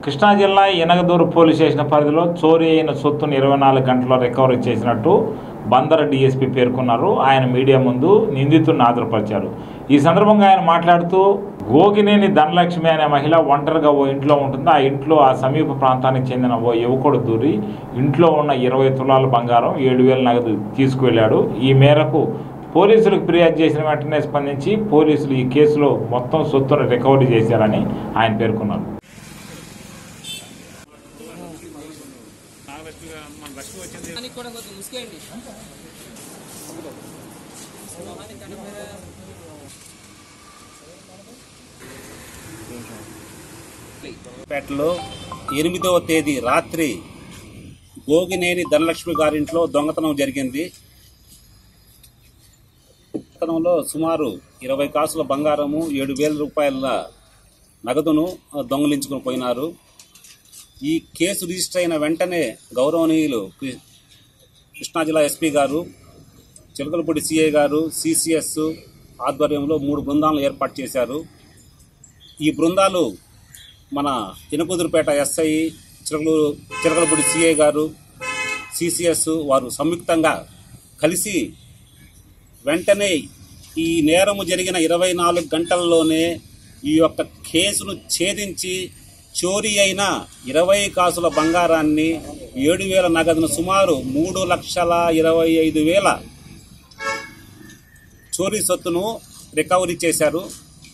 కృష్ణా జిల్లా ఎనగదూరు police station పరిధిలో చోరీ అయిన సొత్తును ఇరవై నాలుగు గంటల్లో రికవరీ చేసినట్టు బందర డీఎస్పీ పేర్కొన్నారు ఆయన మీడియా ముందు నిందితుడిని హాజరుపరిచారు ఈ సందర్భంగా ఆయన మాట్లాడుతూ గోగినేని ధనలక్ష్మి అనే మహిళ ఒంటరిగా ఓ ఇంట్లో ఉంటుంది ఆ ఇంట్లో ఆ సమీప ప్రాంతానికి చెందిన ఓ యువకుడు దూరి ఇంట్లో ఉన్న ఇరవై తులాల బంగారం ఏడు వేల నగదు తీసుకువెళ్ళాడు ఈ మేరకు పోలీసులకు ఫిర్యాదు చేసిన వెంటనే స్పందించి పోలీసులు ఈ కేసులో మొత్తం సొత్తును రికవరీ చేశారని ఆయన పేర్కొన్నారు దానికి కూడా కొంచెం ముసుకేయండి మొహానికి కట్ట మీద పేటలో ఎనిమిదవ తేదీ రాత్రి గోగినేని ధనలక్ష్మి గారింట్లో దొంగతనం జరిగింది దొంగతనంలో సుమారు ఇరవై కాసుల బంగారము ఏడు వేల రూపాయల నగదును దొంగలించుకుని పోయినారు ఈ కేసు రిజిస్టర్ అయిన వెంటనే గౌరవనీయులు కృ- కృష్ణా జిల్లా ఎస్పీ గారు చిలకలపూడి సిఐ గారు సిసిఎస్ ఆధ్వర్యంలో మూడు బృందాలను ఏర్పాటు చేశారు ఈ బృందాలు మన తినకుదురుపేట ఎస్ఐ చిలకలు చిలకలపూడి సిఐ గారు సిసిఎస్ వారు సంయుక్తంగా కలిసి వెంటనే ఈ నేరము జరిగిన ఇరవై నాలుగు గంటల్లోనే ఈ యొక్క కేసును ఛేదించి చోరీ అయిన ఇరవై కాసుల బంగారాన్ని ఏడు వేల నగదును సుమారు మూడు లక్షల ఇరవై ఐదు వేల చోరీ సొత్తును రికవరీ చేశారు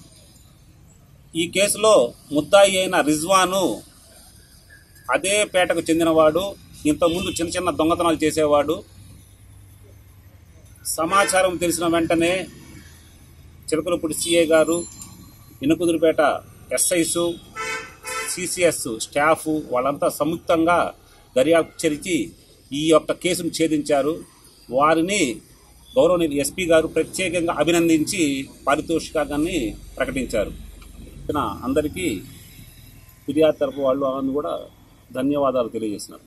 ఈ కేసులో ముద్దాయి అయిన రిజ్వాను అదే పేటకు చెందినవాడు ఇంతకుముందు చిన్న చిన్న దొంగతనాలు చేసేవాడు సమాచారం తెలిసిన వెంటనే చిలకలపూడి సిఐ గారు ఇనుకుదురుపేట ఎస్ఐస్ సిసిఎస్ స్టాఫ్ వాళ్ళంతా సంయుక్తంగా దర్యాప్తు చేసి ఈ యొక్క కేసును ఛేదించారు వారిని గౌరవనీయ ఎస్పీ గారు ప్రత్యేకంగా అభినందించి పారితోషికాన్ని ప్రకటించారు అందరికీ ఫిర్యాదు తరపు వాళ్ళు అని కూడా ధన్యవాదాలు తెలియజేస్తున్నారు